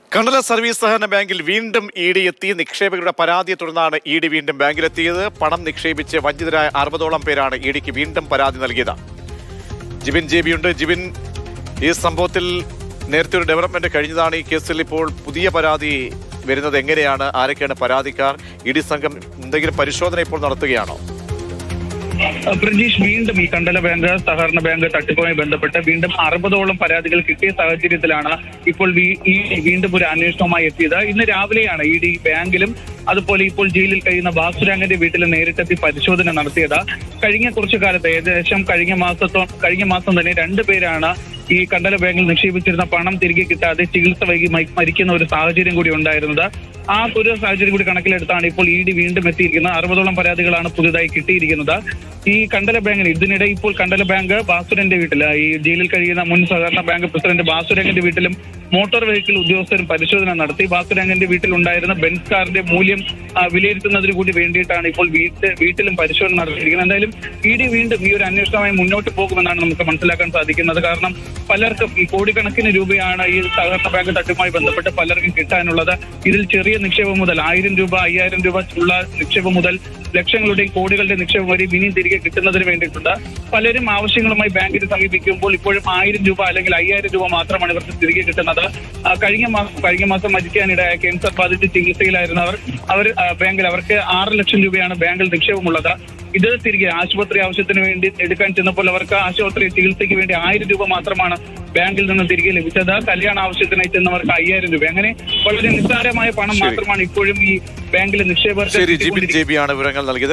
Kandala service സഹകരണ ബാങ്കിൽ വീണ്ടും ഇ ഡി എത്തി നിക്ഷേപകരുടെ പരാതിയെ തുടർന്നാണ് ഇ ഡി വീണ്ടും ബാങ്കിലെത്തിയത് പണം നിക്ഷേപിച്ച് വഞ്ചിതരായ അറുപതോളം പേരാണ് ഇ ഡിക്ക് വീണ്ടും പരാതി നൽകിയത് ജിബിൻ ജെ ബി ഉണ്ട് ജിബിൻ ഈ സംഭവത്തിൽ നേരത്തെ ഒരു ഡെവലപ്മെന്റ് കഴിഞ്ഞതാണ് ഈ കേസിൽ ഇപ്പോൾ പുതിയ പരാതി വരുന്നത് എങ്ങനെയാണ് ആരൊക്കെയാണ് പരാതിക്കാർ ഇ ഡി സംഘം എന്തെങ്കിലും പരിശോധന ഇപ്പോൾ നടത്തുകയാണോ പ്രജീഷ് വീണ്ടും ഈ കണ്ടല ബാങ്ക് സഹകരണ ബാങ്ക് തട്ടിപ്പുമായി ബന്ധപ്പെട്ട് വീണ്ടും അറുപതോളം പരാതികൾ കിട്ടിയ സാഹചര്യത്തിലാണ് ഇപ്പോൾ വി- ഈ വീണ്ടും ഒരു അന്വേഷണവുമായി എത്തിയത് ഇന്ന് രാവിലെയാണ് ഇ ഡി ബാങ്കിലും അതുപോലെ ഇപ്പോൾ ജയിലിൽ കഴിയുന്ന ബാസുരാങ്കന്റെ വീട്ടിൽ നേരിട്ടെത്തി പരിശോധന നടത്തിയത് കഴിഞ്ഞ കുറച്ചു കാലത്ത് ഏകദേശം കഴിഞ്ഞ മാസത്തോ കഴിഞ്ഞ മാസം തന്നെ രണ്ടുപേരാണ് ഈ കണ്ടല ബാങ്കിൽ നിക്ഷേപിച്ചിരുന്ന പണം തിരികെ കിട്ടാതെ ചികിത്സ വൈകി മ- മരിക്കുന്ന ഒരു സാഹചര്യം കൂടി ഉണ്ടായിരുന്നത് ആ ഒരു സാഹചര്യം കൂടി കണക്കിലെടുത്താണ് ഇപ്പോൾ ഇ ഡി വീണ്ടും എത്തിയിരിക്കുന്നത് അറുപതോളം പരാതികളാണ് പുതുതായി കിട്ടിയിരിക്കുന്നത് ഈ കണ്ടല ബാങ്കിന് ഇതിനിടെ ഇപ്പോൾ കണ്ടല ബാങ്ക് ബാസുരന്റെ വീട്ടിൽ ഈ ജയിലിൽ കഴിയുന്ന മുൻ സഹകരണ ബാങ്ക് പ്രസിഡന്റ് ബാസുരംഗന്റെ വീട്ടിലും മോട്ടോർ വെഹിക്കിൾ ഉദ്യോഗസ്ഥരും പരിശോധന നടത്തി ബാസുരംഗന്റെ വീട്ടിലുണ്ടായിരുന്ന ബെൻസ് കാറിന്റെ മൂല്യം ആ, വിലയിരുത്തുന്നതിന് കൂടി വേണ്ടിയിട്ടാണ് ഇപ്പോൾ വീട്ട് വീട്ടിലും പരിശോധന നടത്തിയിരിക്കുന്നത് എന്തായാലും ഇ ഡി വീണ്ടും ഈ ഒരു അന്വേഷണമായി മുന്നോട്ട് പോകുമെന്നാണ് നമുക്ക് മനസ്സിലാക്കാൻ സാധിക്കുന്നത് കാരണം പലർക്കും ഈ കോടിക്കണക്കിന് രൂപയാണ് ഈ സഹകരണ ബാങ്ക് തട്ടിപ്പുമായി ബന്ധപ്പെട്ട് പലർക്കും കിട്ടാനുള്ളത് ഇതിൽ ചെറിയ നിക്ഷേപം മുതൽ ആയിരം രൂപ അയ്യായിരം രൂപ ഉള്ള നിക്ഷേപം മുതൽ ലക്ഷങ്ങളുടെയും കോടികളുടെ നിക്ഷേപം വരെ ഇനിയും തിരികെ കിട്ടുന്നതിന് വേണ്ടിയിട്ടുണ്ട് പലരും ആവശ്യങ്ങളുമായി ബാങ്കിനെ സമീപിക്കുമ്പോൾ ഇപ്പോഴും ആയിരം രൂപ അല്ലെങ്കിൽ അയ്യായിരം രൂപ മാത്രമാണ് ഇവർക്ക് തിരികെ കിട്ടുന്നത് ആ, കഴിഞ്ഞ മാസം കഴിഞ്ഞ മാസം മരിക്കാനിടയായ ക്യാൻസർ ബാധിച്ച് ചികിത്സയിലായിരുന്നവർ അവർ ആ, ബാങ്കിൽ അവർക്ക് ആറ് ലക്ഷം രൂപയാണ് ബാങ്കിൽ നിക്ഷേപമുള്ളത് ഇത് തിരികെ ആശുപത്രി ആവശ്യത്തിന് വേണ്ടി എടുക്കാൻ ചെന്നപ്പോൾ അവർക്ക് ആശുപത്രി ചികിത്സയ്ക്ക് വേണ്ടി ആയിരം രൂപ മാത്രമാണ് ബാങ്കിൽ നിന്ന് തിരികെ ലഭിച്ചത് കല്യാണ ആവശ്യത്തിനായി ചെന്നവർക്ക് അയ്യായിരം രൂപ അങ്ങനെ വളരെ നിസ്സാരമായ പണം ശരി. മാത്രമാണ് ഇപ്പോഴും ഈ ബാങ്കിലെ നിക്ഷേപകർക്ക് ശരി ജിബിൻ കിട്ടിക്കൊണ്ടിരിക്കുന്നത്. ജെ ബി ആണ് വിവരങ്ങൾ നൽകിയത്